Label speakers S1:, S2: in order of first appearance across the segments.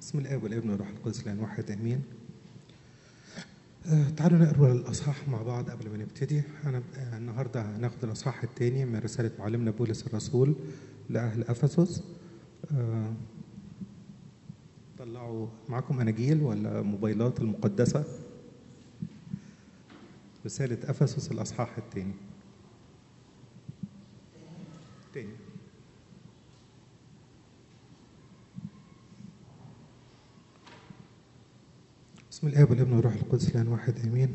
S1: بسم الاب والابن والروح القدس الان واحد امين آه، تعالوا نقرا الاصحاح مع بعض قبل ما نبتدي انا آه، النهارده هناخد الاصحاح الثاني من رساله معلمنا بولس الرسول لاهل افسس آه، طلعوا معاكم اناجيل ولا موبايلات المقدسه رساله افسس الاصحاح الثاني تاني بسم الآب والابن والروح القدس الآن واحد آمين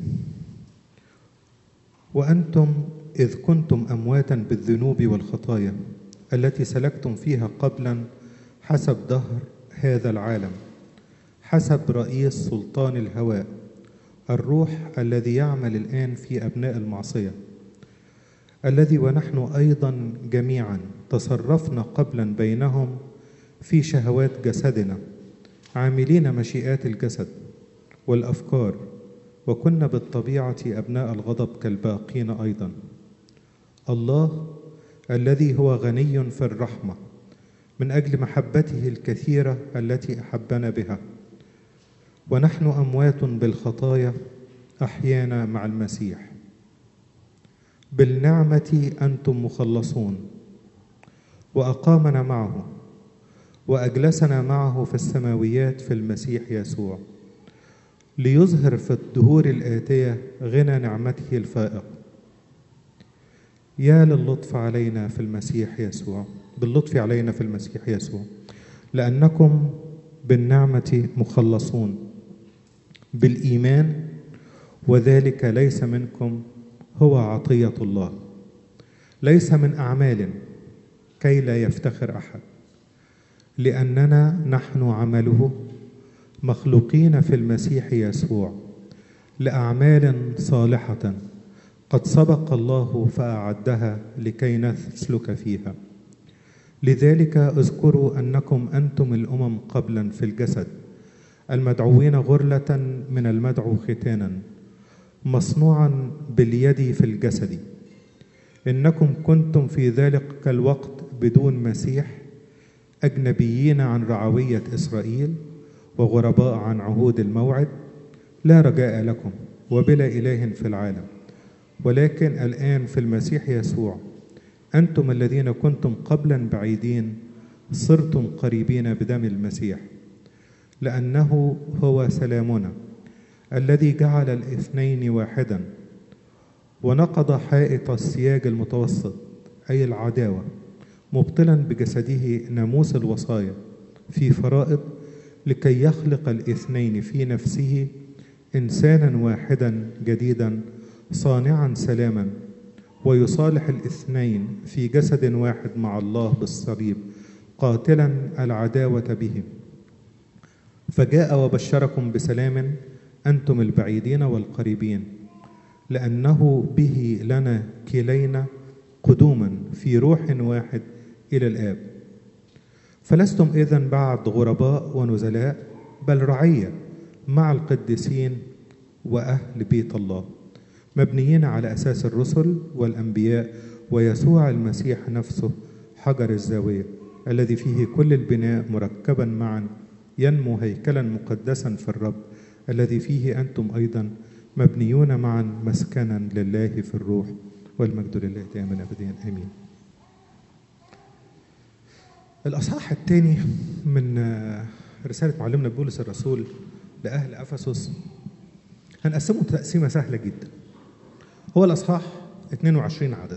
S1: وأنتم إذ كنتم أمواتا بالذنوب والخطايا التي سلكتم فيها قبلا حسب دهر هذا العالم حسب رئيس سلطان الهواء الروح الذي يعمل الآن في أبناء المعصية الذي ونحن أيضا جميعا تصرفنا قبلا بينهم في شهوات جسدنا عاملين مشيئات الجسد والافكار وكنا بالطبيعه ابناء الغضب كالباقين ايضا الله الذي هو غني في الرحمه من اجل محبته الكثيره التي احبنا بها ونحن اموات بالخطايا احيانا مع المسيح بالنعمه انتم مخلصون واقامنا معه واجلسنا معه في السماويات في المسيح يسوع ليظهر في الدهور الآتية غنى نعمته الفائق يا للطف علينا في المسيح يسوع باللطف علينا في المسيح يسوع لأنكم بالنعمة مخلصون بالإيمان وذلك ليس منكم هو عطية الله ليس من أعمال كي لا يفتخر أحد لأننا نحن عمله مخلوقين في المسيح يسوع لاعمال صالحه قد سبق الله فاعدها لكي نسلك فيها لذلك اذكروا انكم انتم الامم قبلا في الجسد المدعوين غرله من المدعو ختانا مصنوعا باليد في الجسد انكم كنتم في ذلك الوقت بدون مسيح اجنبيين عن رعويه اسرائيل وغرباء عن عهود الموعد لا رجاء لكم وبلا اله في العالم ولكن الان في المسيح يسوع انتم الذين كنتم قبلا بعيدين صرتم قريبين بدم المسيح لانه هو سلامنا الذي جعل الاثنين واحدا ونقض حائط السياج المتوسط اي العداوه مبطلا بجسده ناموس الوصايا في فرائض لكي يخلق الاثنين في نفسه انسانا واحدا جديدا صانعا سلاما ويصالح الاثنين في جسد واحد مع الله بالصليب قاتلا العداوه به فجاء وبشركم بسلام انتم البعيدين والقريبين لانه به لنا كلينا قدوما في روح واحد الى الاب فلستم اذا بعد غرباء ونزلاء بل رعيه مع القديسين واهل بيت الله مبنيين على اساس الرسل والانبياء ويسوع المسيح نفسه حجر الزاويه الذي فيه كل البناء مركبا معا ينمو هيكلا مقدسا في الرب الذي فيه انتم ايضا مبنيون معا مسكنا لله في الروح والمجد لله دائما ابدا امين الأصحاح الثاني من رسالة معلمنا بولس الرسول لأهل أفسس هنقسمه تقسيمة سهلة جدا هو الأصحاح 22 عدد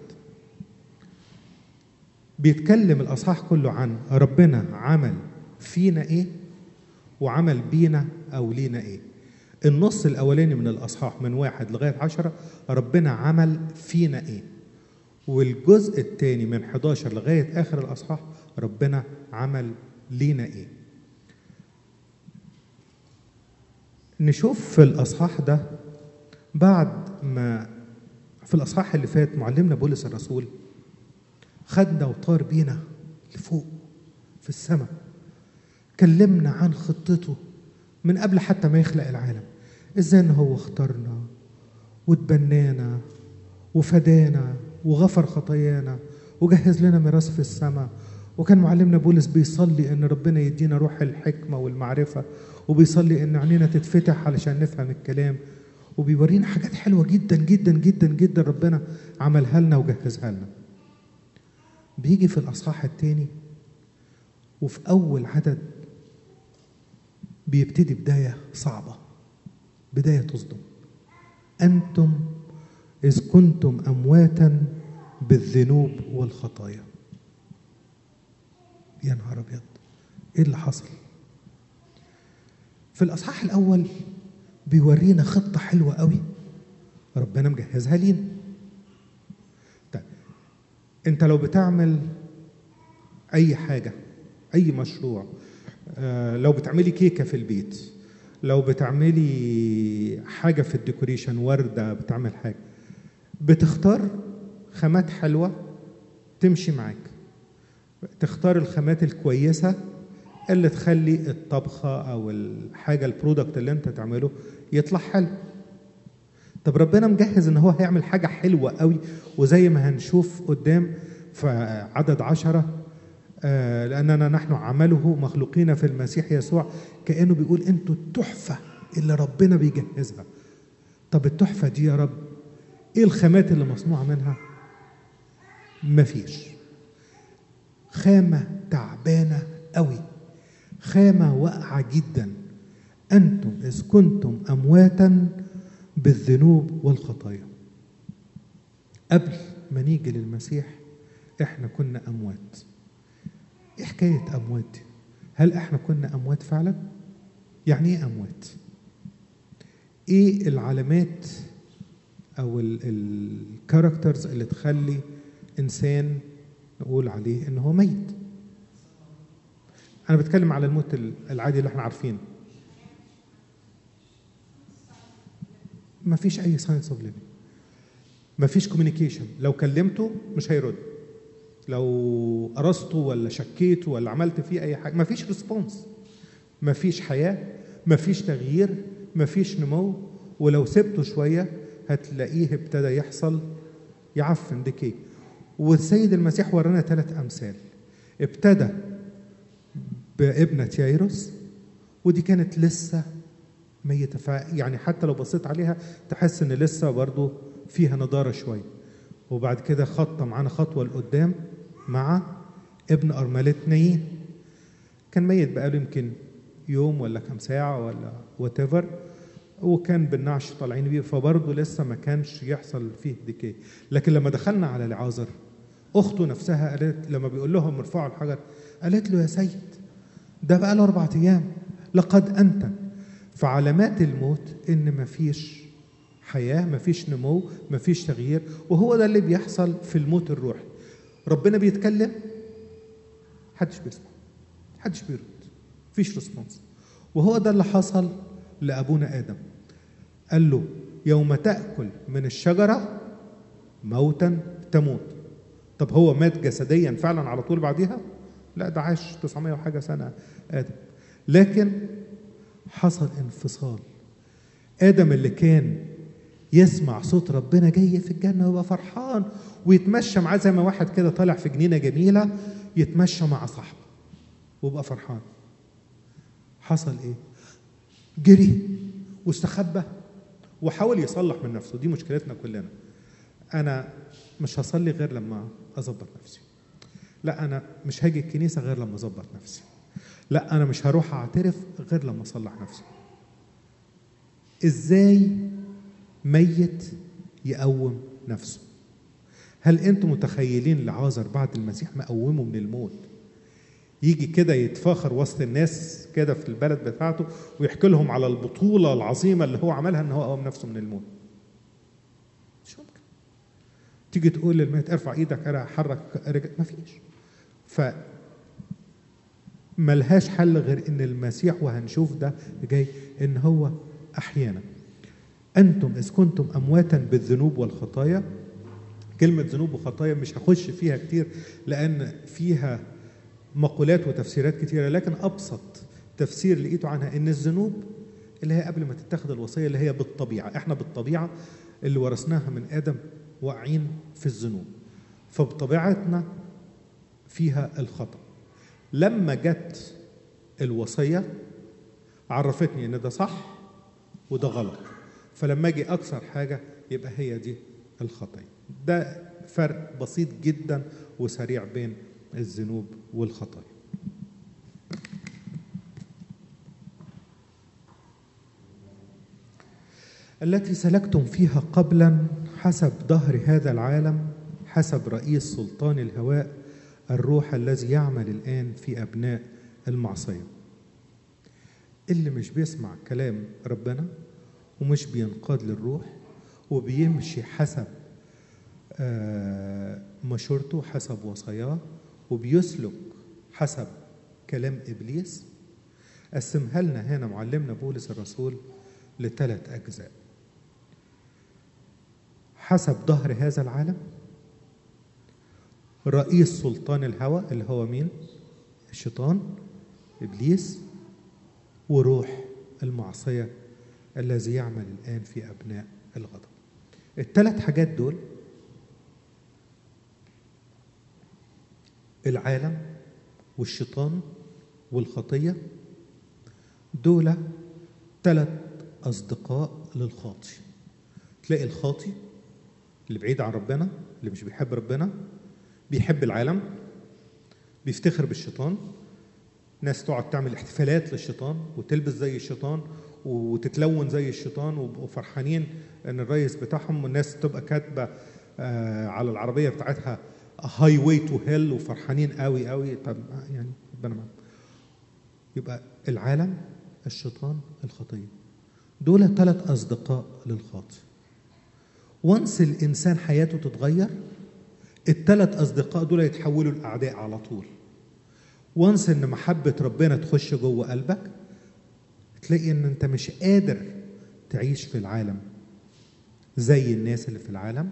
S1: بيتكلم الأصحاح كله عن ربنا عمل فينا إيه وعمل بينا أو لينا إيه النص الأولاني من الأصحاح من واحد لغاية عشرة ربنا عمل فينا إيه والجزء الثاني من 11 لغاية آخر الأصحاح ربنا عمل لينا ايه نشوف في الاصحاح ده بعد ما في الاصحاح اللي فات معلمنا بولس الرسول خدنا وطار بينا لفوق في السماء كلمنا عن خطته من قبل حتى ما يخلق العالم ازاي ان هو اختارنا وتبنانا وفدانا وغفر خطايانا وجهز لنا ميراث في السماء وكان معلمنا بولس بيصلي ان ربنا يدينا روح الحكمه والمعرفه وبيصلي ان عينينا تتفتح علشان نفهم الكلام وبيورينا حاجات حلوه جدا جدا جدا جدا ربنا عملها لنا وجهزها لنا بيجي في الاصحاح الثاني وفي اول عدد بيبتدي بدايه صعبه بدايه تصدم انتم اذ كنتم امواتا بالذنوب والخطايا يا نهار ابيض ايه اللي حصل في الاصحاح الاول بيورينا خطه حلوه قوي ربنا مجهزها لينا طيب انت لو بتعمل اي حاجه اي مشروع آه لو بتعملي كيكه في البيت لو بتعملي حاجه في الديكوريشن ورده بتعمل حاجه بتختار خامات حلوه تمشي معاك تختار الخامات الكويسه اللي تخلي الطبخه او الحاجه البرودكت اللي انت تعمله يطلع حلو طب ربنا مجهز ان هو هيعمل حاجه حلوه قوي وزي ما هنشوف قدام في عدد عشرة آه لاننا نحن عمله مخلوقين في المسيح يسوع كانه بيقول انتوا التحفه اللي ربنا بيجهزها طب التحفه دي يا رب ايه الخامات اللي مصنوعه منها مفيش خامه تعبانه قوي خامه واقعه جدا انتم اذ كنتم امواتا بالذنوب والخطايا قبل ما نيجي للمسيح احنا كنا اموات ايه حكايه اموات دي هل احنا كنا اموات فعلا يعني ايه اموات ايه العلامات او الكاركترز اللي تخلي انسان نقول عليه ان هو ميت انا بتكلم على الموت العادي اللي احنا عارفينه ما فيش اي ساينس اوف ليفينج ما فيش كوميونيكيشن لو كلمته مش هيرد لو قرصته ولا شكيته ولا عملت فيه اي حاجه ما فيش ريسبونس ما فيش حياه ما فيش تغيير ما فيش نمو ولو سبته شويه هتلاقيه ابتدى يحصل يعفن ديكي والسيد المسيح ورانا ثلاث امثال ابتدى بابنة يايروس ودي كانت لسه ميتة ف يعني حتى لو بصيت عليها تحس ان لسه برضو فيها نضارة شوية وبعد كده خطة معانا خطوة لقدام مع ابن أرملة نايين كان ميت بقاله يمكن يوم ولا كام ساعة ولا وات وكان بالنعش طالعين بيه فبرضه لسه ما كانش يحصل فيه ديكي لكن لما دخلنا على العازر اخته نفسها قالت لما بيقول لهم ارفعوا الحجر قالت له يا سيد ده بقى له اربع ايام لقد انت فعلامات الموت ان مفيش حياه مفيش نمو مفيش تغيير وهو ده اللي بيحصل في الموت الروحي ربنا بيتكلم محدش بيسمع محدش بيرد مفيش ريسبونس وهو ده اللي حصل لابونا ادم قال له يوم تاكل من الشجره موتا تموت طب هو مات جسديا فعلا على طول بعديها لا ده عاش 900 وحاجه سنه ادم لكن حصل انفصال ادم اللي كان يسمع صوت ربنا جاي في الجنه ويبقى فرحان ويتمشى معاه زي ما واحد كده طالع في جنينه جميله يتمشى مع صاحبه ويبقى فرحان حصل ايه جري واستخبى وحاول يصلح من نفسه دي مشكلتنا كلنا انا مش هصلي غير لما اظبط نفسي لا انا مش هاجي الكنيسه غير لما اظبط نفسي لا انا مش هروح اعترف غير لما اصلح نفسي ازاي ميت يقوم نفسه هل انتم متخيلين لعازر بعد المسيح مقومه من الموت يجي كده يتفاخر وسط الناس كده في البلد بتاعته ويحكي لهم على البطوله العظيمه اللي هو عملها ان هو قوم نفسه من الموت مش ممكن تيجي تقول للميت ارفع ايدك انا حرك رجل مفيش ف ملهاش حل غير ان المسيح وهنشوف ده جاي ان هو احيانا انتم اذ كنتم امواتا بالذنوب والخطايا كلمة ذنوب وخطايا مش هخش فيها كتير لأن فيها مقولات وتفسيرات كتيرة لكن أبسط تفسير لقيته عنها إن الذنوب اللي هي قبل ما تتخذ الوصية اللي هي بالطبيعة إحنا بالطبيعة اللي ورثناها من آدم واقعين في الذنوب فبطبيعتنا فيها الخطأ لما جت الوصيه عرفتني ان ده صح وده غلط فلما اجي اكسر حاجه يبقى هي دي الخطيه ده فرق بسيط جدا وسريع بين الذنوب والخطايا التي سلكتم فيها قبلا حسب ظهر هذا العالم حسب رئيس سلطان الهواء الروح الذي يعمل الان في ابناء المعصيه اللي مش بيسمع كلام ربنا ومش بينقاد للروح وبيمشي حسب مشورته حسب وصاياه وبيسلك حسب كلام ابليس قسمها لنا هنا معلمنا بولس الرسول لثلاث اجزاء حسب ظهر هذا العالم رئيس سلطان الهوى اللي هو مين الشيطان ابليس وروح المعصيه الذي يعمل الان في ابناء الغضب الثلاث حاجات دول العالم والشيطان والخطيه دول ثلاث اصدقاء للخاطي تلاقي الخاطي اللي بعيد عن ربنا اللي مش بيحب ربنا بيحب العالم بيفتخر بالشيطان ناس تقعد تعمل احتفالات للشيطان وتلبس زي الشيطان وتتلون زي الشيطان وفرحانين ان الرئيس بتاعهم والناس تبقى كاتبه آه على العربيه بتاعتها هاي واي تو هيل وفرحانين قوي قوي طب يعني ربنا معاهم يبقى العالم الشيطان الخطيه دول ثلاث اصدقاء للخاطئ وانس الانسان حياته تتغير الثلاث اصدقاء دول يتحولوا لاعداء على طول وانس ان محبه ربنا تخش جوه قلبك تلاقي ان انت مش قادر تعيش في العالم زي الناس اللي في العالم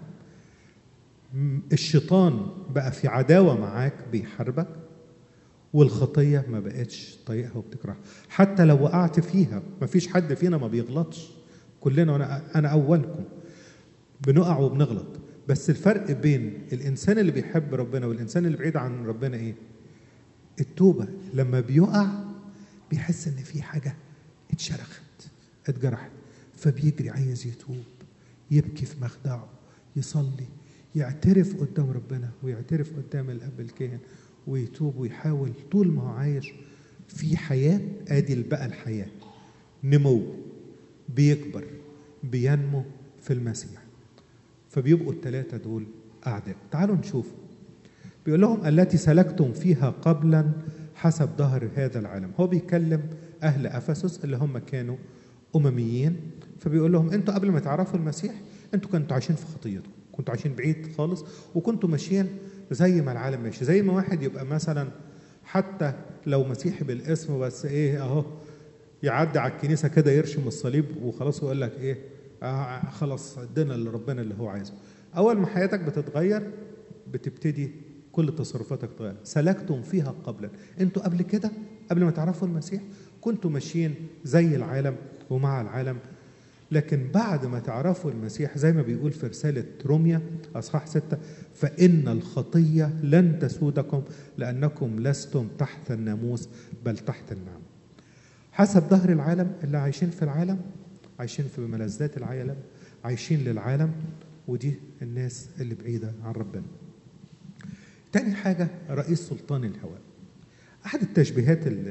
S1: الشيطان بقى في عداوه معاك بيحاربك والخطيه ما بقتش طايقها وبتكرهها حتى لو وقعت فيها ما فيش حد فينا ما بيغلطش كلنا وانا انا اولكم بنقع وبنغلط بس الفرق بين الانسان اللي بيحب ربنا والانسان اللي بعيد عن ربنا ايه التوبه لما بيقع بيحس ان في حاجه اتشرخت اتجرحت فبيجري عايز يتوب يبكي في مخدعه يصلي يعترف قدام ربنا ويعترف قدام الاب الكاهن ويتوب ويحاول طول ما هو عايش في حياه ادي بقى الحياه نمو بيكبر بينمو في المسيح فبيبقوا الثلاثه دول اعداء تعالوا نشوف بيقول لهم التي سلكتم فيها قبلا حسب ظهر هذا العالم هو بيكلم اهل افسس اللي هم كانوا امميين فبيقول لهم انتوا قبل ما تعرفوا المسيح انتوا كنتوا عايشين في خطيتكم كنتوا عايشين بعيد خالص وكنتوا ماشيين زي ما العالم ماشي زي ما واحد يبقى مثلا حتى لو مسيحي بالاسم بس ايه اهو يعدي على الكنيسه كده يرشم الصليب وخلاص ويقول لك ايه آه خلاص ادينا لربنا اللي هو عايزه اول ما حياتك بتتغير بتبتدي كل تصرفاتك تتغير سلكتم فيها قبلا انتوا قبل كده قبل ما تعرفوا المسيح كنتوا ماشيين زي العالم ومع العالم لكن بعد ما تعرفوا المسيح زي ما بيقول في رسالة روميا أصحاح ستة فإن الخطية لن تسودكم لأنكم لستم تحت الناموس بل تحت النعمة حسب ظهر العالم اللي عايشين في العالم عايشين في ملذات العالم عايشين للعالم ودي الناس اللي بعيدة عن ربنا تاني حاجة رئيس سلطان الهواء أحد التشبيهات ال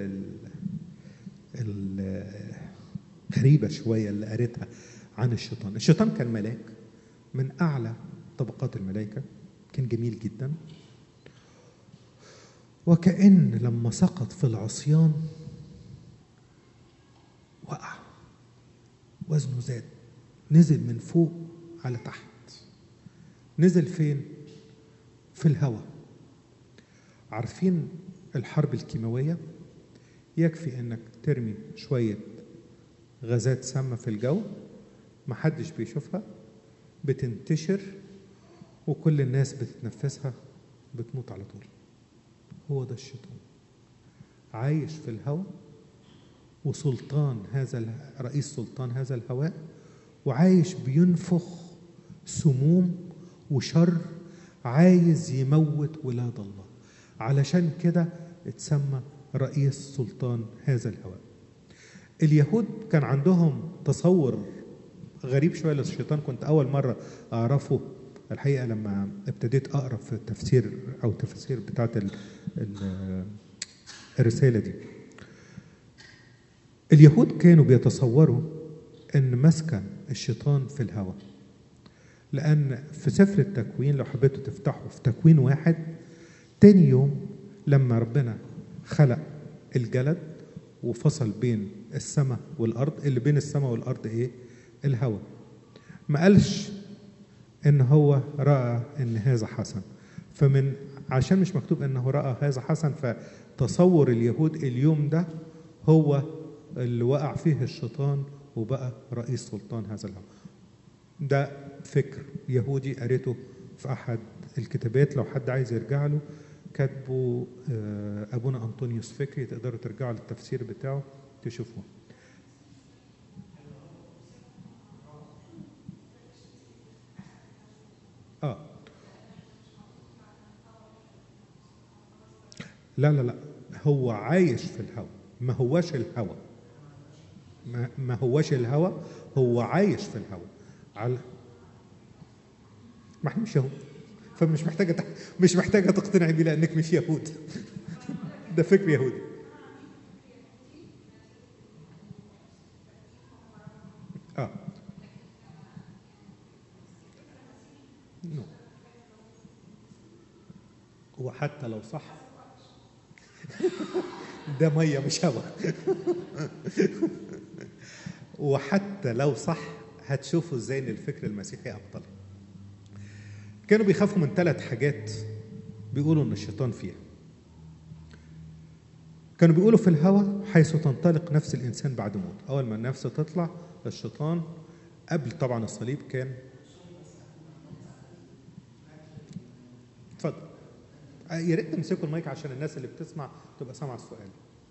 S1: ال غريبة شوية اللي قريتها عن الشيطان الشيطان كان ملاك من أعلى طبقات الملائكة كان جميل جدا وكأن لما سقط في العصيان وقع وزنه زاد نزل من فوق على تحت نزل فين في الهواء عارفين الحرب الكيماوية يكفي انك ترمي شوية غازات سامة في الجو محدش بيشوفها بتنتشر وكل الناس بتتنفسها بتموت على طول هو ده الشيطان عايش في الهواء وسلطان هذا رئيس سلطان هذا الهواء وعايش بينفخ سموم وشر عايز يموت ولاد الله علشان كده اتسمى رئيس سلطان هذا الهواء اليهود كان عندهم تصور غريب شويه للشيطان كنت اول مره اعرفه الحقيقه لما ابتديت اقرا في التفسير او التفاسير بتاعت ال ال الرساله دي اليهود كانوا بيتصوروا ان مسكن الشيطان في الهواء لان في سفر التكوين لو حبيتوا تفتحوا في تكوين واحد تاني يوم لما ربنا خلق الجلد وفصل بين السماء والارض اللي بين السماء والارض ايه الهواء ما قالش ان هو راى ان هذا حسن فمن عشان مش مكتوب انه راى هذا حسن فتصور اليهود اليوم ده هو اللي وقع فيه الشيطان وبقى رئيس سلطان هذا الهواء ده فكر يهودي قريته في احد الكتابات لو حد عايز يرجع له كاتبه ابونا انطونيوس فكري تقدروا ترجعوا للتفسير بتاعه تشوفوه اه لا لا لا هو عايش في الهواء ما هواش الهواء ما, ما هواش الهواء هو عايش في الهواء على ما احنا مش يهود فمش محتاجه مش محتاجه تقتنعي بيه لانك مش يهود ده فكر يهودي اه نو وحتى لو صح ده ميه مش هوا وحتى لو صح هتشوفوا ازاي ان الفكر المسيحي ابطل كانوا بيخافوا من ثلاث حاجات بيقولوا ان الشيطان فيها كانوا بيقولوا في الهوى حيث تنطلق نفس الانسان بعد موت اول ما النفس تطلع الشيطان قبل طبعا الصليب كان اتفضل يا ريت تمسكوا المايك عشان الناس اللي بتسمع تبقى سامعه السؤال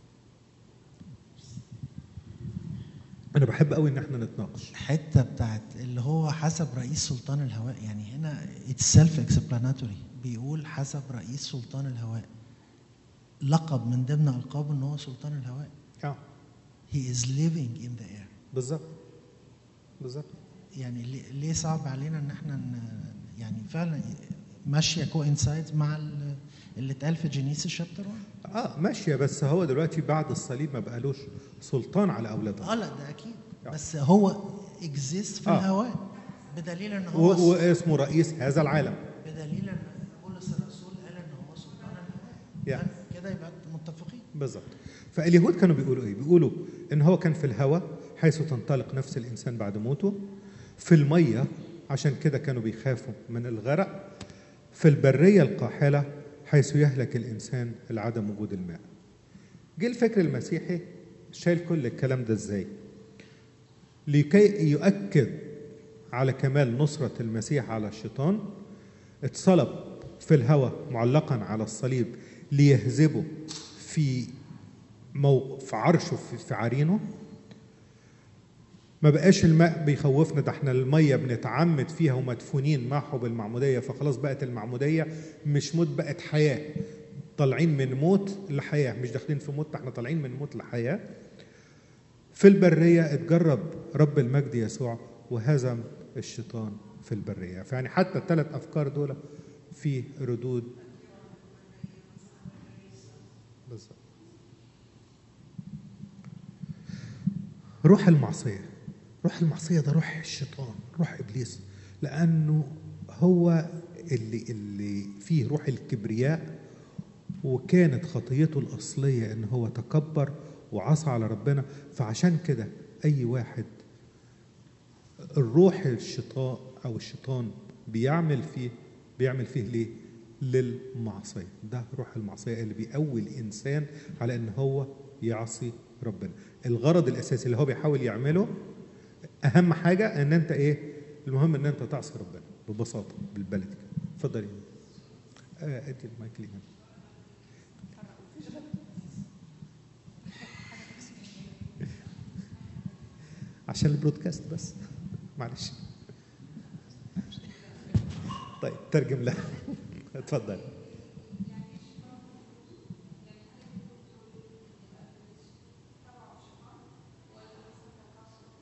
S1: انا بحب قوي ان احنا نتناقش
S2: الحته بتاعت اللي هو حسب رئيس سلطان الهواء يعني هنا اتس سيلف اكسبلاناتوري بيقول حسب رئيس سلطان الهواء لقب من ضمن القابه ان هو سلطان الهواء
S1: اه
S2: he is living in the air
S1: بالظبط بالظبط
S2: يعني ليه- ليه صعب علينا ان احنا ن- يعني فعلا ماشيه كو انسايد مع ال- اللي اتقال في جينيسيس شابتر 1
S1: اه ماشيه بس هو دلوقتي بعد الصليب ما بقالوش سلطان على اولادنا
S2: اه لا ده اكيد
S1: آه.
S2: بس هو اكزيست في
S1: آه.
S2: الهواء بدليل ان
S1: و-
S2: هو
S1: واسمه رئيس هذا العالم
S2: بدليل ان بولس الرسول قال ان هو سلطان الهواء
S1: يعني.
S2: كده يبقى متفقين
S1: بالظبط فاليهود كانوا بيقولوا ايه بيقولوا ان هو كان في الهواء حيث تنطلق نفس الانسان بعد موته في الميه عشان كده كانوا بيخافوا من الغرق في البريه القاحله حيث يهلك الانسان لعدم وجود الماء جه الفكر المسيحي شايل كل الكلام ده ازاي لكي يؤكد على كمال نصرة المسيح على الشيطان اتصلب في الهوى معلقا على الصليب ليهزبه في مو في عرشه في, في عرينه ما بقاش الماء بيخوفنا ده احنا الميه بنتعمد فيها ومدفونين معه بالمعموديه فخلاص بقت المعموديه مش موت بقت حياه طالعين من موت لحياه مش داخلين في موت ده احنا طالعين من موت لحياه في البريه اتجرب رب المجد يسوع وهزم الشيطان في البريه فيعني حتى الثلاث افكار دول في ردود بالظبط روح المعصية روح المعصية ده روح الشيطان روح إبليس لأنه هو اللي اللي فيه روح الكبرياء وكانت خطيته الأصلية إن هو تكبر وعصى على ربنا فعشان كده أي واحد الروح الشيطان أو الشيطان بيعمل فيه بيعمل فيه ليه؟ للمعصية ده روح المعصية اللي بيقوي الإنسان على إن هو يعصي ربنا الغرض الأساسي اللي هو بيحاول يعمله أهم حاجة إن أنت إيه المهم إن أنت تعصي ربنا ببساطة بالبلدي كده اتفضلي آه ادي المايك لي هنا عشان البرودكاست بس معلش طيب ترجم لها اتفضل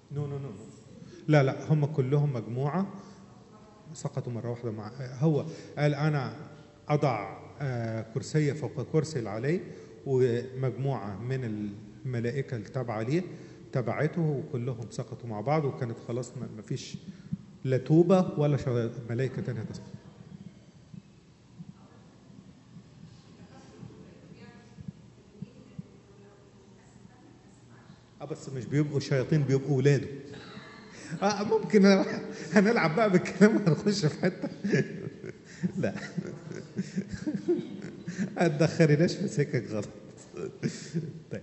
S1: نو نو نو لا لا هم كلهم مجموعة سقطوا مرة واحدة مع هو قال أنا أضع آه، كرسي فوق كرسي اللي عليه ومجموعة من الملائكة اللي تابعة ليه تبعته وكلهم سقطوا مع بعض وكانت خلاص ما ما فيش لا توبة ولا شر- ملائكة تانية تسقط اه بس مش بيبقوا شياطين بيبقوا ولاده اه ممكن هنلعب بقى بالكلام وهنخش في حته لا ما تدخليناش في سكك غلط طيب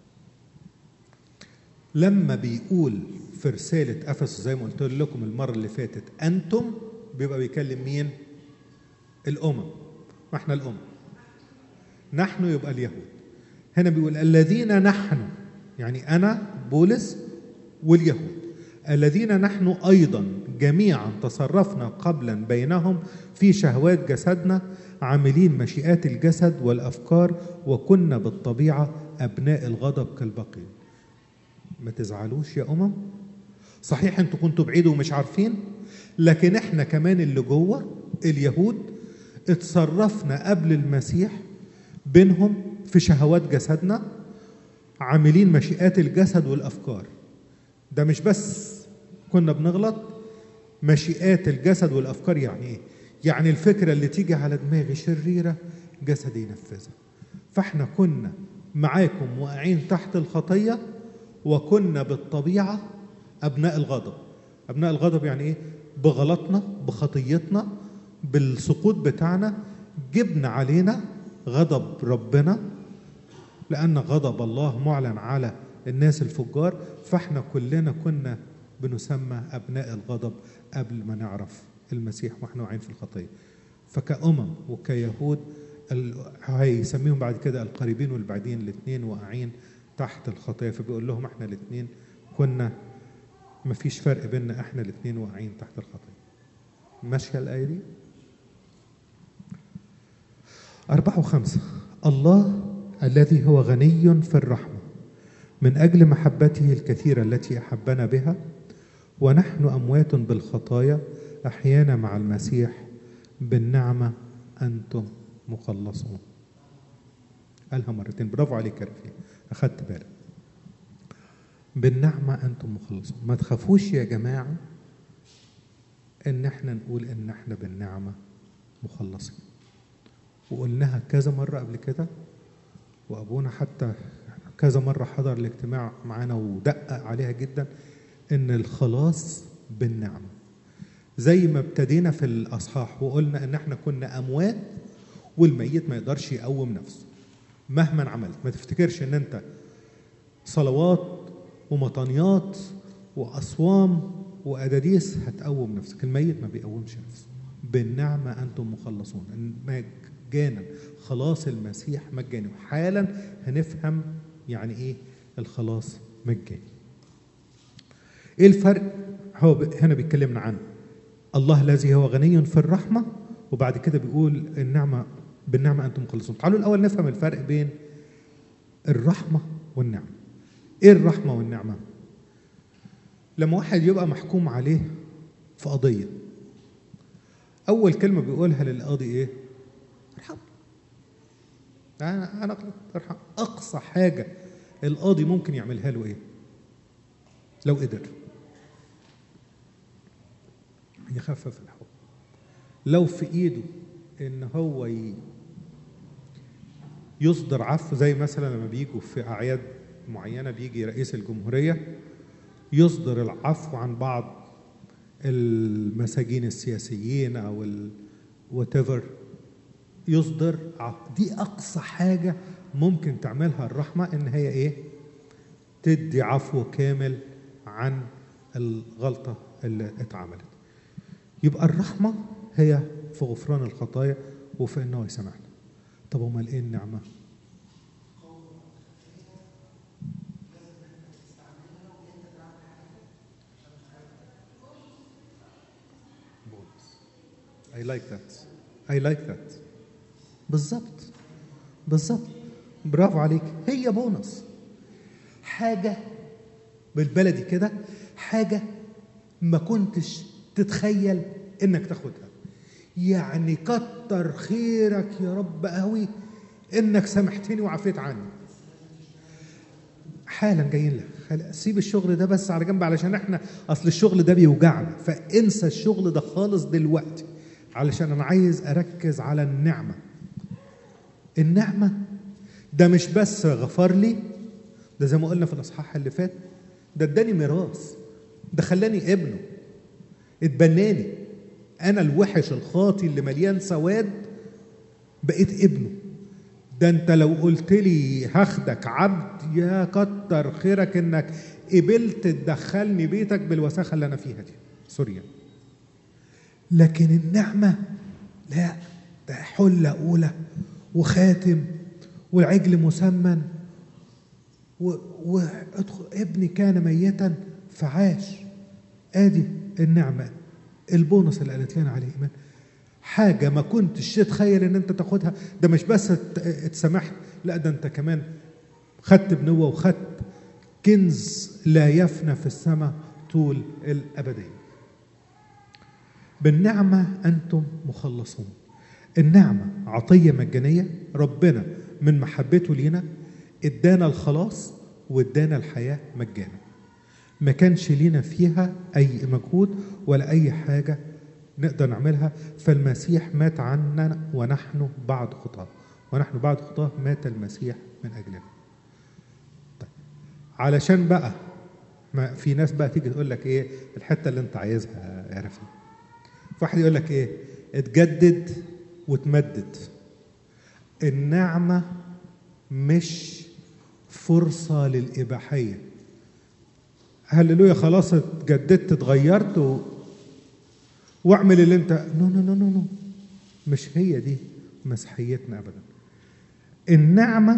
S1: لما بيقول في رسالة أفسس زي ما قلت لكم المرة اللي فاتت أنتم بيبقى بيكلم مين؟ الأمم ما احنا الأمم نحن يبقى اليهود هنا بيقول الذين نحن يعني أنا بولس واليهود الذين نحن أيضا جميعا تصرفنا قبلا بينهم في شهوات جسدنا عاملين مشيئات الجسد والأفكار وكنا بالطبيعة أبناء الغضب كالباقين ما تزعلوش يا أمم صحيح انتوا كنتوا بعيد ومش عارفين لكن احنا كمان اللي جوه اليهود اتصرفنا قبل المسيح بينهم في شهوات جسدنا عاملين مشيئات الجسد والافكار ده مش بس كنا بنغلط مشيئات الجسد والافكار يعني ايه يعني الفكره اللي تيجي على دماغي شريره جسدي ينفذها فاحنا كنا معاكم واقعين تحت الخطيه وكنا بالطبيعه ابناء الغضب ابناء الغضب يعني ايه بغلطنا بخطيتنا بالسقوط بتاعنا جبنا علينا غضب ربنا لأن غضب الله معلن على الناس الفجار فاحنا كلنا كنا بنسمى أبناء الغضب قبل ما نعرف المسيح واحنا واقعين في الخطية فكأمم وكيهود ال- هيسميهم بعد كده القريبين والبعيدين الاثنين واقعين تحت الخطية فبيقول لهم احنا الاثنين كنا ما فيش فرق بيننا احنا الاثنين واقعين تحت الخطية ماشية الآية دي أربعة وخمسة الله الذي هو غني في الرحمة من أجل محبته الكثيرة التي أحبنا بها ونحن أموات بالخطايا أحيانا مع المسيح بالنعمة أنتم مخلصون قالها مرتين برافو عليك يا رفيق أخدت بالك بالنعمة أنتم مخلصون ما تخافوش يا جماعة إن احنا نقول إن احنا بالنعمة مخلصين وقلناها كذا مرة قبل كده وأبونا حتى كذا مرة حضر الاجتماع معانا ودقق عليها جدا إن الخلاص بالنعمة زي ما ابتدينا في الأصحاح وقلنا إن احنا كنا أموات والميت ما يقدرش يقوم نفسه مهما عملت ما تفتكرش إن أنت صلوات ومطانيات وأصوام وأداديس هتقوم نفسك الميت ما بيقومش نفسه بالنعمة أنتم مخلصون مجانا خلاص المسيح مجاني وحالا هنفهم يعني إيه الخلاص مجاني إيه الفرق هو ب- هنا بيتكلمنا عن الله الذي هو غني في الرحمة وبعد كده بيقول النعمة بالنعمة أنتم مخلصون تعالوا الأول نفهم الفرق بين الرحمة والنعمة إيه الرحمة والنعمة لما واحد يبقى محكوم عليه في قضية أول كلمة بيقولها للقاضي إيه؟ ارحم أنا أنا غلط ارحم أقصى حاجة القاضي ممكن يعملها له إيه؟ لو قدر يخفف الحكم لو في إيده إن هو ي... يصدر عفو زي مثلا لما بيجوا في أعياد معينة بيجي رئيس الجمهورية يصدر العفو عن بعض المساجين السياسيين او ال whatever يصدر عفو دي اقصى حاجه ممكن تعملها الرحمه ان هي ايه تدي عفو كامل عن الغلطه اللي اتعملت يبقى الرحمه هي في غفران الخطايا وفي انه يسامحنا طب امال ايه النعمه I like that. I like that. بالظبط بالظبط برافو عليك هي بونص حاجة بالبلدي كده حاجه ما كنتش تتخيل انك تاخدها يعني كتر خيرك يا رب قوي انك سامحتني وعفيت عني حالا جايين لك خل- سيب الشغل ده بس على جنب علشان احنا اصل الشغل ده بيوجعنا فانسى الشغل ده خالص دلوقتي علشان انا عايز اركز على النعمه النعمه ده مش بس غفر لي ده زي ما قلنا في الاصحاح اللي فات ده اداني ميراث ده خلاني ابنه اتبناني انا الوحش الخاطي اللي مليان سواد بقيت ابنه ده انت لو قلت لي هاخدك عبد يا كتر خيرك انك قبلت تدخلني بيتك بالوساخه اللي انا فيها دي سوري يعني. لكن النعمه لا ده حله اولى وخاتم والعجل مسمن و... و... ادخل- ابني كان ميتا فعاش ادي النعمه البونص اللي قالت لنا عليه ايمان حاجه ما كنتش تتخيل ان انت تاخدها ده مش بس ات- اتسمحت لا ده انت كمان خدت بنوه وخدت كنز لا يفنى في السماء طول الابديه بالنعمه انتم مخلصون النعمه عطيه مجانيه ربنا من محبته لينا ادانا الخلاص وادانا الحياه مجانا ما كانش لينا فيها اي مجهود ولا اي حاجه نقدر نعملها فالمسيح مات عنا ونحن بعد خطاه ونحن بعد خطاه مات المسيح من اجلنا طيب علشان بقى ما في ناس بقى تيجي تقول لك ايه الحته اللي انت عايزها يا رفيق فواحد يقول لك ايه اتجدد وتمدد النعمه مش فرصه للاباحيه هللويا خلاص اتجددت اتغيرت و... واعمل اللي انت نو نو نو نو نو مش هي دي مسيحيتنا ابدا النعمه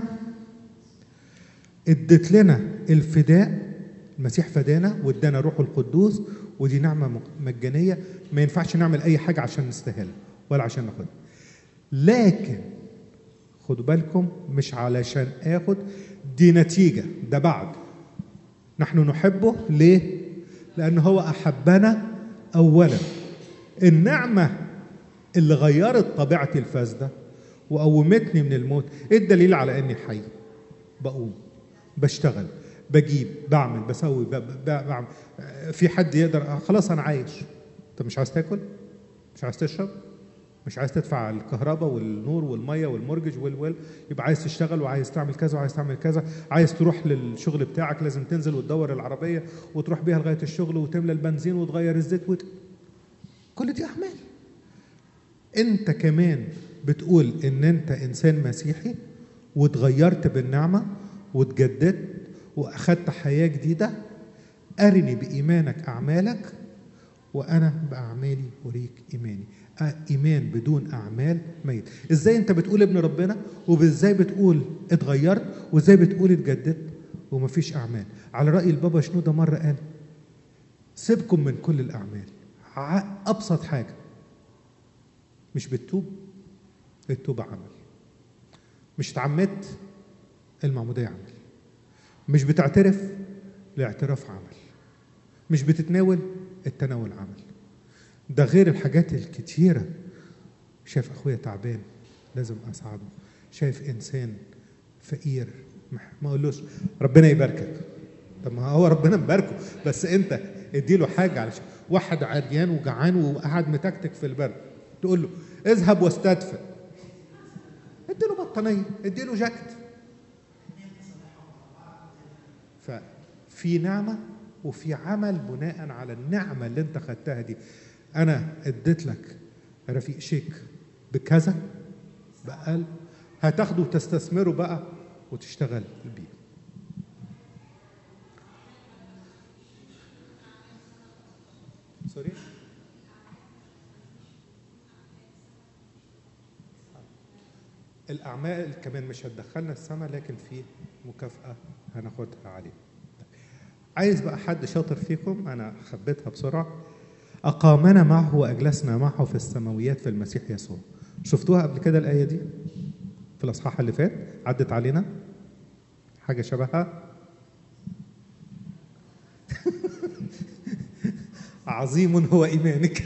S1: ادت لنا الفداء المسيح فدانا وادانا روحه القدوس ودي نعمه مجانيه ما ينفعش نعمل اي حاجه عشان نستاهلها ولا عشان ناخدها لكن خدوا بالكم مش علشان اخد دي نتيجه ده بعد نحن نحبه ليه لان هو احبنا اولا النعمه اللي غيرت طبيعتي الفاسده وقومتني من الموت ايه الدليل على اني حي بقوم بشتغل بجيب بعمل بسوي ب- ب- بعمل في حد يقدر آه، خلاص انا عايش انت مش عايز تاكل مش عايز تشرب مش عايز تدفع الكهرباء والنور والميه والمورجج والويل يبقى عايز تشتغل وعايز تعمل كذا وعايز تعمل كذا عايز تروح للشغل بتاعك لازم تنزل وتدور العربيه وتروح بيها لغايه الشغل وتملى البنزين وتغير الزيت وت... كل دي اعمال انت كمان بتقول ان انت انسان مسيحي واتغيرت بالنعمه واتجددت واخدت حياه جديده ارني بايمانك اعمالك وانا باعمالي اريك ايماني آه، ايمان بدون اعمال ميت ازاي انت بتقول ابن ربنا وازاي بتقول اتغيرت وازاي بتقول اتجددت ومفيش اعمال على راي البابا شنوده مره قال سيبكم من كل الاعمال ع- ابسط حاجه مش بتتوب التوبه عمل مش اتعمدت المعموديه عمل مش بتعترف الاعتراف عمل مش بتتناول التناول عمل ده غير الحاجات الكتيرة شايف أخويا تعبان لازم أساعده شايف إنسان فقير مح- ما أقولوش ربنا يباركك طب ما هو ربنا مباركه بس أنت اديله حاجة علشان واحد عريان وجعان وقاعد متكتك في البرد تقول له اذهب واستدفئ اديله بطانية اديله جاكيت ففي نعمة وفي عمل بناء على النعمة اللي انت خدتها دي انا اديت لك رفيق شيك بكذا بقال هتاخده وتستثمره بقى وتشتغل بيه سوري الأعمال كمان مش هتدخلنا السما لكن في مكافأة هناخدها عليه عايز بقى حد شاطر فيكم أنا خبيتها بسرعة أقامنا معه وأجلسنا معه في السماويات في المسيح يسوع شفتوها قبل كده الآية دي في الأصحاح اللي فات عدت علينا حاجة شبهها عظيم هو ايمانك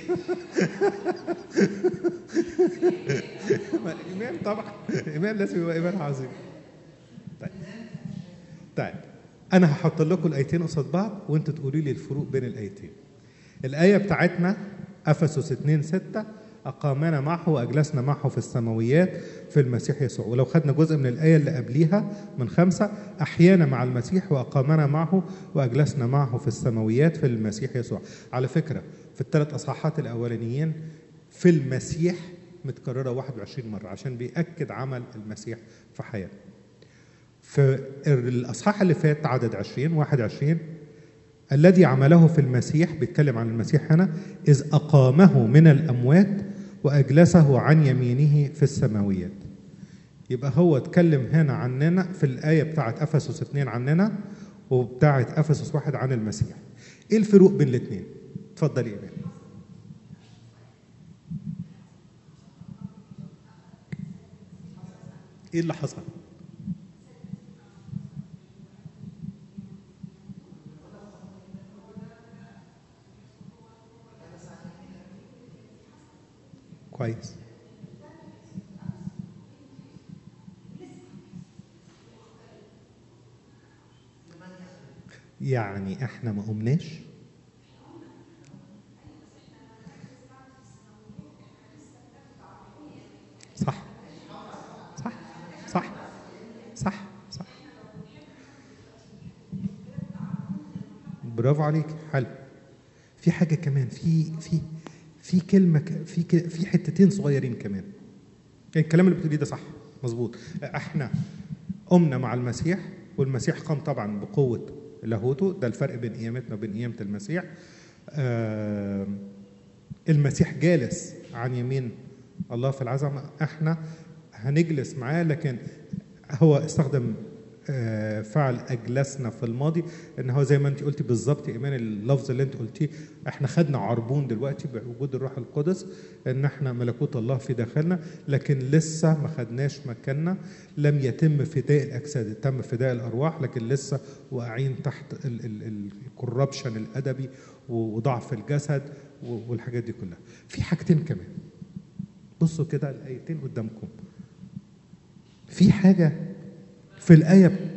S1: ما الايمان طبعا الايمان لازم يبقى ايمان عظيم طيب طيب انا هحط لكم الايتين قصاد بعض وانتوا تقولوا لي الفروق بين الايتين الايه بتاعتنا افسس 2 6 اقامنا معه واجلسنا معه في السماويات في المسيح يسوع ولو خدنا جزء من الايه اللي قبليها من خمسه احيانا مع المسيح واقامنا معه واجلسنا معه في السماويات في المسيح يسوع على فكره في الثلاث اصحاحات الاولانيين في المسيح متكرره 21 مره عشان بيأكد عمل المسيح في حياتنا في الاصحاح اللي فات عدد 20 21 الذي عمله في المسيح بيتكلم عن المسيح هنا إذ أقامه من الأموات وأجلسه عن يمينه في السماويات يبقى هو اتكلم هنا عننا في الآية بتاعت أفسس 2 عننا وبتاعت أفسس 1 عن المسيح إيه الفروق بين الاثنين؟ اتفضل يا إيمان إيه اللي حصل؟ كويس يعني احنا ما قمناش صح صح صح صح صح برافو عليك حلو في حاجه كمان في في في كلمه ك- في ك- في حتتين صغيرين كمان يعني الكلام اللي بتقوليه ده صح مظبوط احنا قمنا مع المسيح والمسيح قام طبعا بقوه لاهوته ده الفرق بين قيامتنا وبين قيامه المسيح آه المسيح جالس عن يمين الله في العظمه احنا هنجلس معاه لكن هو استخدم آه، فعل اجلسنا في الماضي ان هو زي ما انت قلتي بالظبط يا ايمان اللفظ اللي انت قلتيه احنا خدنا عربون دلوقتي بوجود الروح القدس ان احنا ملكوت الله في داخلنا لكن لسه ما خدناش مكاننا لم يتم فداء الاجساد تم فداء الارواح لكن لسه واقعين تحت الكوربشن الادبي وضعف الجسد و- والحاجات دي كلها في حاجتين كمان بصوا كده الايتين قدامكم في حاجه في الآية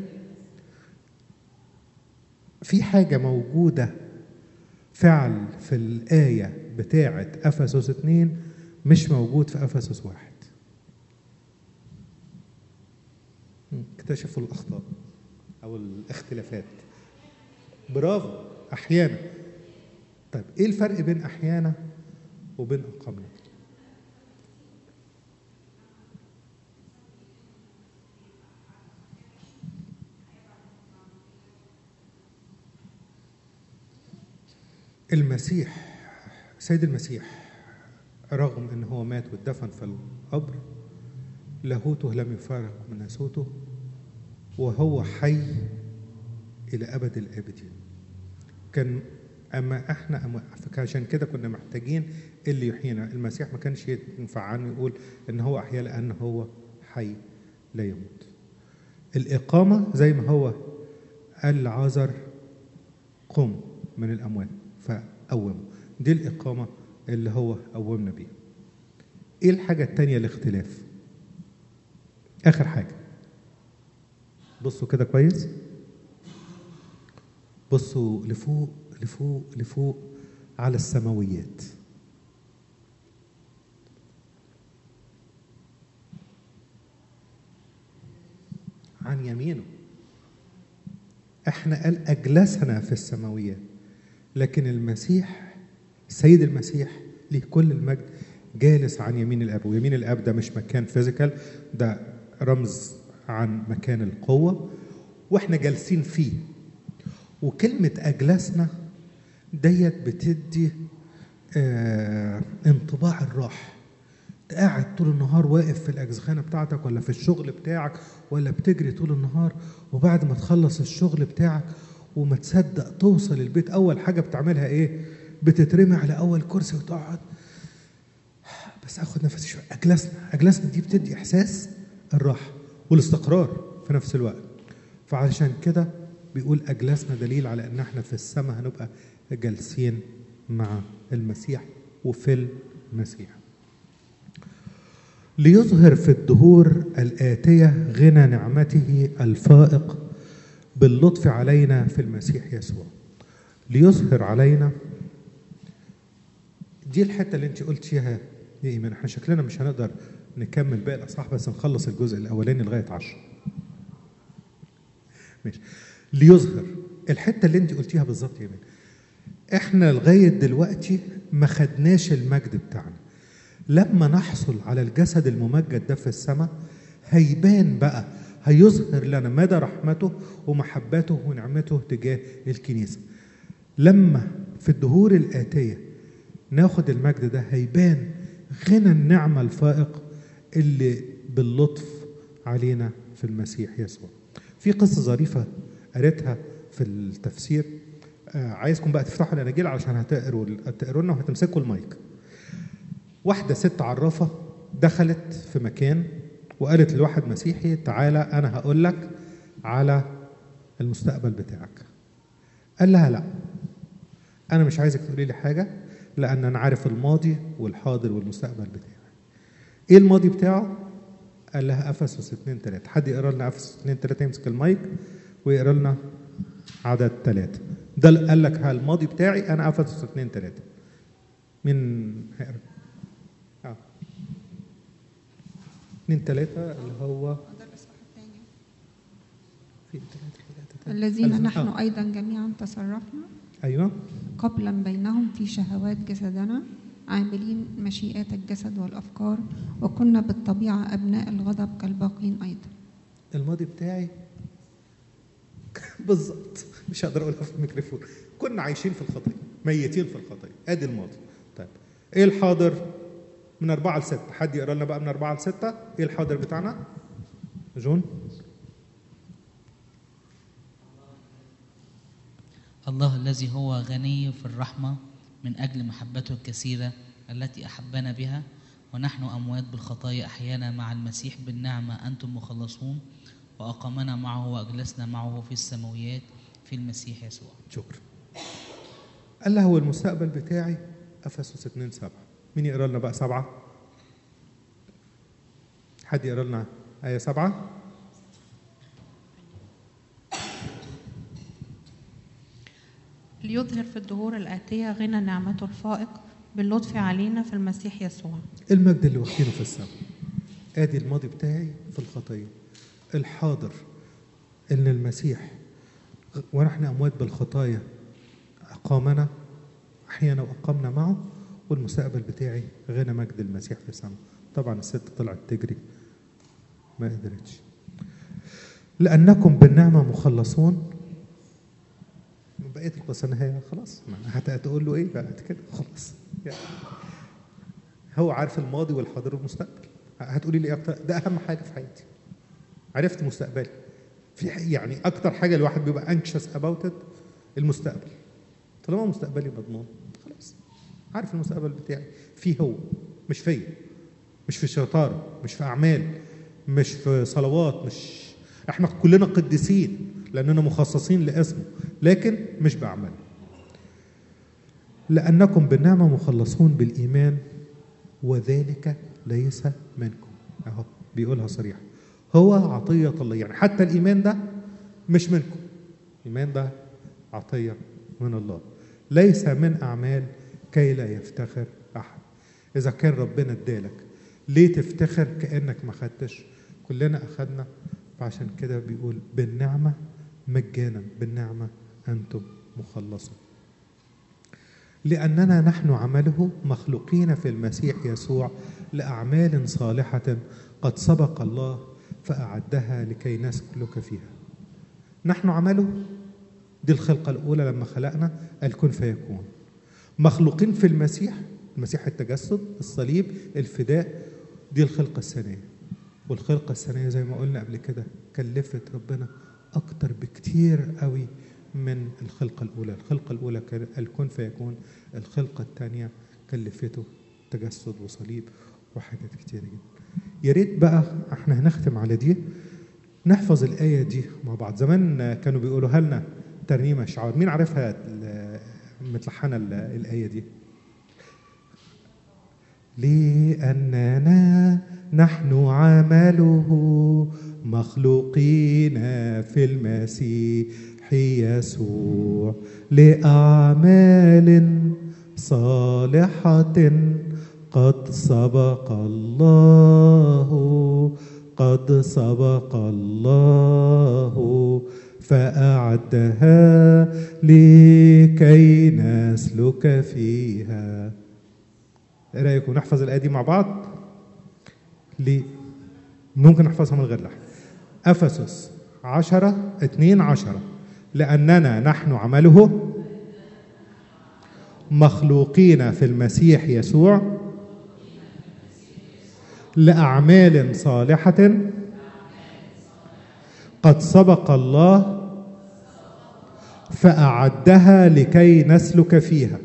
S1: في حاجة موجودة فعل في الآية بتاعة أفسس اتنين مش موجود في أفسس واحد اكتشفوا الأخطاء أو الاختلافات برافو أحيانا طيب إيه الفرق بين أحيانا وبين أقامنا المسيح سيد المسيح رغم ان هو مات واتدفن في القبر لاهوته لم يفارق من ناسوته وهو حي الى ابد الابدين كان اما احنا أما- عشان كده كنا محتاجين اللي يحيينا المسيح ما كانش ينفع عنه يقول ان هو احيا لان هو حي لا يموت الاقامه زي ما هو قال لعازر قم من الاموات فقومه دي الاقامه اللي هو قومنا بيها ايه الحاجه التانية الاختلاف اخر حاجه بصوا كده كويس بصوا لفوق لفوق لفوق على السماويات عن يمينه احنا قال اجلسنا في السماويات لكن المسيح السيد المسيح ليه كل المجد جالس عن يمين الاب ويمين الاب ده مش مكان فيزيكال ده رمز عن مكان القوه واحنا جالسين فيه وكلمه اجلسنا ديت بتدي آه انطباع الراحه أنت قاعد طول النهار واقف في الاجزخانه بتاعتك ولا في الشغل بتاعك ولا بتجري طول النهار وبعد ما تخلص الشغل بتاعك وما تصدق توصل البيت اول حاجه بتعملها ايه بتترمي على اول كرسي وتقعد بس اخد نفسي شويه اجلسنا اجلسنا دي بتدي احساس الراحه والاستقرار في نفس الوقت فعشان كده بيقول اجلسنا دليل على ان احنا في السماء هنبقى جالسين مع المسيح وفي المسيح ليظهر في الدهور الآتية غنى نعمته الفائق باللطف علينا في المسيح يسوع ليظهر علينا دي الحتة اللي انت قلت فيها يا إيمان احنا شكلنا مش هنقدر نكمل باقي الأصحاح بس نخلص الجزء الأولاني لغاية عشرة ماشي ليظهر الحتة اللي انت قلتيها بالظبط يا إيمان احنا لغاية دلوقتي ما خدناش المجد بتاعنا لما نحصل على الجسد الممجد ده في السماء هيبان بقى هيظهر لنا مدى رحمته ومحبته ونعمته تجاه الكنيسة لما في الدهور الآتية ناخد المجد ده هيبان غنى النعمة الفائق اللي باللطف علينا في المسيح يسوع في قصة ظريفة قريتها في التفسير آه عايزكم بقى تفتحوا الاناجيل علشان هتقروا هتقروا لنا وهتمسكوا المايك واحدة ست عرافة دخلت في مكان وقالت لواحد مسيحي تعالى أنا هقول لك على المستقبل بتاعك قال لها لا أنا مش عايزك تقولي لي حاجة لأن أنا عارف الماضي والحاضر والمستقبل بتاعي إيه الماضي بتاعه؟ قال لها أفسس 2 3 حد يقرا لنا أفسس 2 3 يمسك المايك ويقرا لنا عدد ثلاثة ده قال لك ها الماضي بتاعي أنا أفسس 2 3 مين هيقرا؟ اه اتنين تلاتة اللي هو في تلاتة تلاتة تلاتة.
S3: الذين
S1: ألف-
S3: نحن
S1: آه.
S3: أيضا جميعا تصرفنا
S1: ايوه
S3: قبلا بينهم في شهوات جسدنا عاملين مشيئات الجسد والأفكار وكنا بالطبيعة أبناء الغضب كالباقين أيضا
S1: الماضي بتاعي بالظبط مش هقدر اقولها في الميكروفون كنا عايشين في الخطيه ميتين في الخطيه ادي الماضي طيب ايه الحاضر من أربعة لستة حد يقرا لنا بقى من أربعة لستة ايه الحاضر بتاعنا جون
S4: الله الذي هو غني في الرحمة من أجل محبته الكثيرة التي أحبنا بها ونحن أموات بالخطايا أحيانا مع المسيح بالنعمة أنتم مخلصون وأقامنا معه وأجلسنا معه في السماويات في المسيح يسوع
S1: شكرا قال له هو المستقبل بتاعي افسس 2 7 مين يقرا لنا بقى سبعة حد يقرا لنا آية سبعة
S5: ليظهر في الدهور الآتية غنى نعمته الفائق باللطف علينا في المسيح يسوع
S1: المجد اللي واخدينه في السماء ادي الماضي بتاعي في الخطيه الحاضر ان المسيح ونحن اموات بالخطايا اقامنا احيانا واقمنا معه والمستقبل بتاعي غنى مجد المسيح في السماء طبعا الست طلعت تجري ما قدرتش لانكم بالنعمه مخلصون بقيه القصه نهايه خلاص ما هت- هتقول له ايه بقى كده خلاص يعني هو عارف الماضي والحاضر والمستقبل هتقولي لي إيه اكتر ده اهم حاجه في حياتي عرفت مستقبلي في ح- يعني اكتر حاجه الواحد بيبقى انكشس اباوت المستقبل طالما مستقبلي مضمون خلاص عارف المستقبل بتاعي فيه هو مش فيا مش في شطاره مش في اعمال مش في صلوات مش احنا كلنا قديسين لاننا مخصصين لاسمه لكن مش باعمال لأنكم بالنعمة مخلصون بالإيمان وذلك ليس منكم أهو بيقولها صريحة هو عطية الله يعني حتى الإيمان ده مش منكم الإيمان ده عطية من الله ليس من أعمال كي لا يفتخر أحد إذا كان ربنا ادالك ليه تفتخر كأنك ما خدتش كلنا أخدنا فعشان كده بيقول بالنعمة مجانا بالنعمة أنتم مخلصون لأننا نحن عمله مخلوقين في المسيح يسوع لأعمال صالحة قد سبق الله فأعدها لكي نسلك فيها نحن عمله دي الخلقة الأولى لما خلقنا الكن فيكون مخلوقين في المسيح المسيح التجسد الصليب الفداء دي الخلقة الثانية والخلقة الثانية زي ما قلنا قبل كده كلفت ربنا أكتر بكتير قوي من الخلقة الأولى الخلقة الأولى كان الكون فيكون الخلقة الثانية كلفته تجسد وصليب وحاجات كتير جدا يا ريت بقى احنا هنختم على دي نحفظ الآية دي مع بعض زمان كانوا بيقولوها لنا ترنيمة شعار مين عارفها ال- متلحنه ال- الايه دي لأننا نحن عمله مخلوقين في المسيح يسوع لأعمال صالحة قد سبق الله قد سبق الله فأعدها لكي نسلك فيها ايه رايكم نحفظ الايه دي مع بعض ليه ممكن نحفظها من غير لحن افسس عشرة اتنين عشرة لأننا نحن عمله مخلوقين في المسيح يسوع لأعمال صالحة قد سبق الله فأعدها لكي نسلك فيها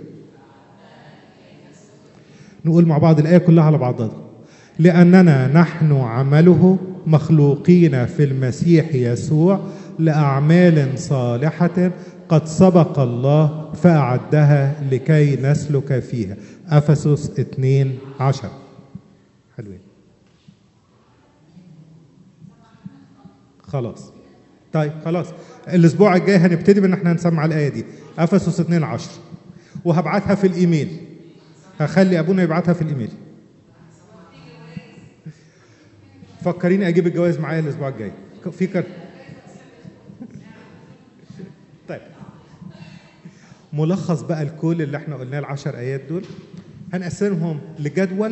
S1: نقول مع بعض الآية كلها على بعضها لأننا نحن عمله مخلوقين في المسيح يسوع لأعمال صالحة قد سبق الله فأعدها لكي نسلك فيها أفسس 2 عشر حلوين خلاص طيب خلاص الاسبوع الجاي هنبتدي بان احنا نسمع الايه دي افسس 2 10 وهبعتها في الايميل هخلي ابونا يبعتها في الايميل فكريني اجيب الجواز معايا الاسبوع الجاي في كر... طيب ملخص بقى الكل اللي احنا قلناه العشر ايات دول هنقسمهم لجدول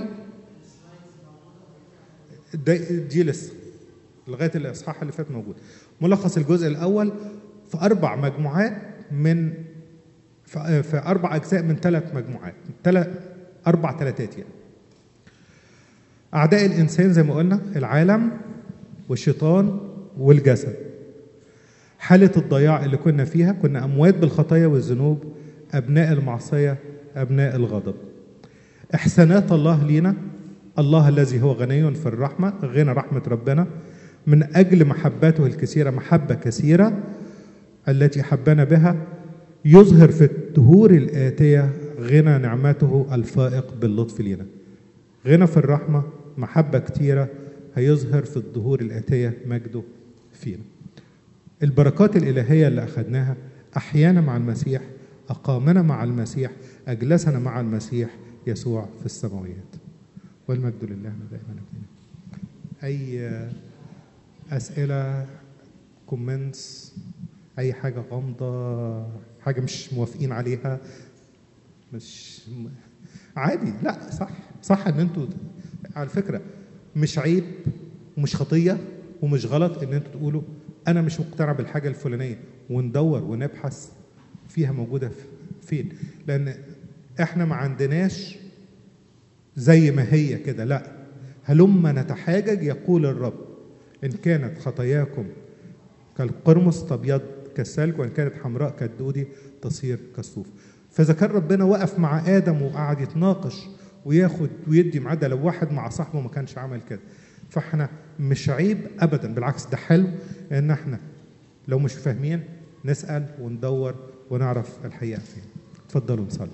S1: دي, دي لسه لغايه الاصحاح اللي فات موجود ملخص الجزء الاول في اربع مجموعات من في في اربع اجزاء من ثلاث مجموعات ثلاث اربع ثلاثات يعني اعداء الانسان زي ما قلنا العالم والشيطان والجسد حاله الضياع اللي كنا فيها كنا اموات بالخطايا والذنوب ابناء المعصيه ابناء الغضب احسانات الله لينا الله الذي هو غني في الرحمه غنى رحمه ربنا من اجل محبته الكثيره محبه كثيره التي حبنا بها يظهر في الدهور الآتية غنى نعمته الفائق باللطف لنا غنى في الرحمة محبة كتيرة هيظهر في الدهور الآتية مجده فينا البركات الإلهية اللي أخذناها أحيانا مع المسيح أقامنا مع المسيح أجلسنا مع المسيح يسوع في السماويات والمجد لله دائما أبدا أي أسئلة كومنتس اي حاجه غامضه حاجه مش موافقين عليها مش عادي لا صح صح ان انتوا على فكره مش عيب ومش خطيه ومش غلط ان انتوا تقولوا انا مش مقتنع بالحاجه الفلانيه وندور ونبحث فيها موجوده فين لان احنا ما عندناش زي ما هي كده لا هلما نتحاجج يقول الرب ان كانت خطاياكم كالقرمز تبيض كالثلج وان كانت حمراء كالدودي تصير كالصوف فاذا كان ربنا وقف مع ادم وقعد يتناقش وياخد ويدي معاه ده لو واحد مع صاحبه ما كانش عمل كده فاحنا مش عيب ابدا بالعكس ده حلو ان احنا لو مش فاهمين نسال وندور ونعرف الحقيقه فين اتفضلوا نصلي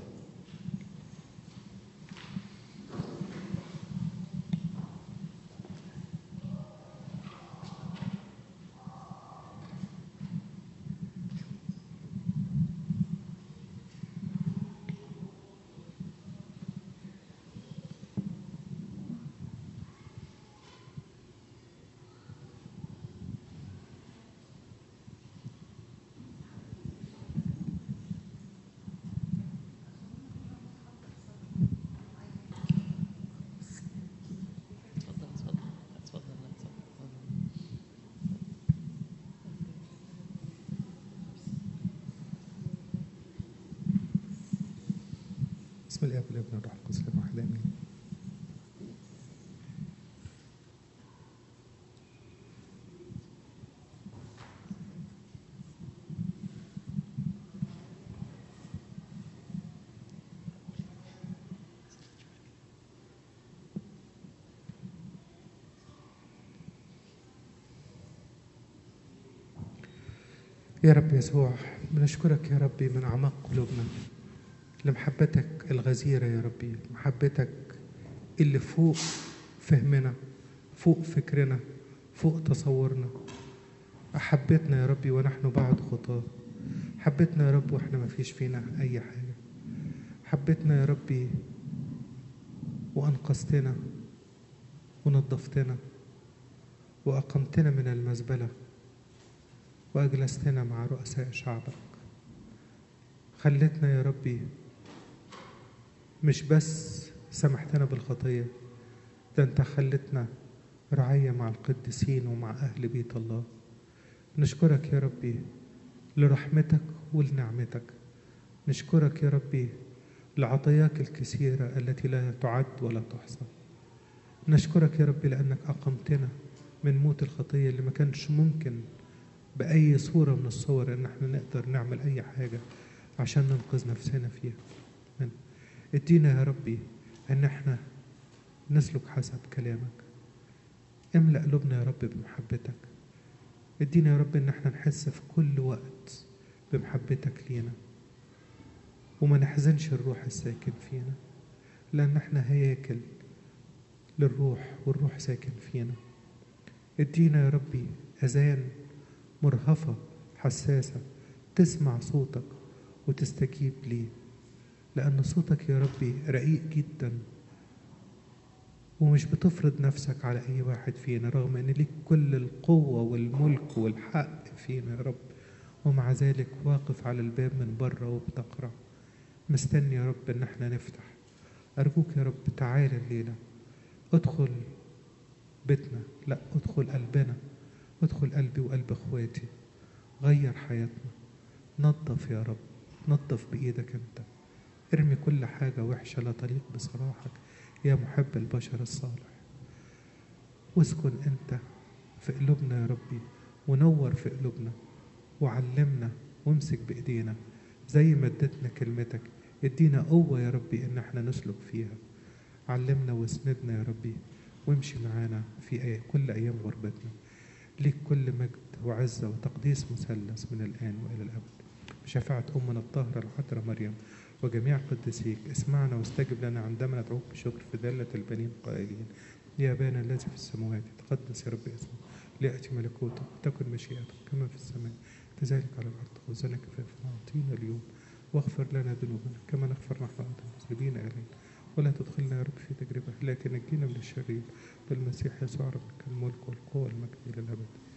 S4: اتفضل اتفضل اتفضل لا، اتفضل
S1: بسم الله والابن والروح القدس الواحد امين يا رب يسوع بنشكرك يا ربي من اعماق قلوبنا لمحبتك الغزيرة يا ربي محبتك اللي فوق فهمنا فوق فكرنا فوق تصورنا أحبتنا يا ربي ونحن بعد خطاه حبتنا يا رب واحنا ما فيش فينا أي حاجة حبتنا يا ربي وأنقذتنا ونظفتنا وأقمتنا من المزبلة وأجلستنا مع رؤساء شعبك خلتنا يا ربي مش بس سمحتنا بالخطية ده أنت خلتنا رعية مع القديسين ومع أهل بيت الله نشكرك يا ربي لرحمتك ولنعمتك نشكرك يا ربي لعطاياك الكثيرة التي لا تعد ولا تحصى نشكرك يا ربي لأنك أقمتنا من موت الخطية اللي ما كانش ممكن بأي صورة من الصور إن احنا نقدر نعمل أي حاجة عشان ننقذ نفسنا فيها من ادينا يا ربي إن احنا نسلك حسب كلامك املأ قلوبنا يا رب بمحبتك ادينا يا رب إن احنا نحس في كل وقت بمحبتك لينا وما نحزنش الروح الساكن فينا لأن احنا هياكل للروح والروح ساكن فينا ادينا يا ربي أذان مرهفة حساسة تسمع صوتك وتستجيب ليه لأن صوتك يا ربي رقيق جدا ومش بتفرض نفسك على أي واحد فينا رغم أن ليك كل القوة والملك والحق فينا يا رب ومع ذلك واقف على الباب من بره وبتقرأ مستني يا رب ان احنا نفتح ارجوك يا رب تعالى الليله ادخل بيتنا لا ادخل قلبنا ادخل قلبي وقلب اخواتي غير حياتنا نظف يا رب نظف بايدك انت ارمي كل حاجه وحشه لا تليق بصلاحك يا محب البشر الصالح واسكن انت في قلوبنا يا ربي ونور في قلوبنا وعلمنا وامسك بايدينا زي ما اديتنا كلمتك ادينا قوة يا ربي ان احنا نسلك فيها علمنا واسندنا يا ربي وامشي معانا في أي كل ايام غربتنا ليك كل مجد وعزة وتقديس مثلث من الآن وإلى الأبد بشفاعة أمنا الطاهرة العذراء مريم وجميع قديسيك اسمعنا واستجب لنا عندما ندعوك بشكر في ذلة البنين قائلين يا أبانا الذي في السماوات تقدس يا رب اسمك ليأتي ملكوتك وتكن مشيئتك كما في السماء كذلك على الأرض خذنا كفافنا أعطينا اليوم واغفر لنا ذنوبنا كما نغفر نحن أيضا المذنبين إلينا ولا تدخلنا يا رب في تجربة لكن نجينا من الشرير بالمسيح يسوع ربك الملك والقوة والمجد إلى الأبد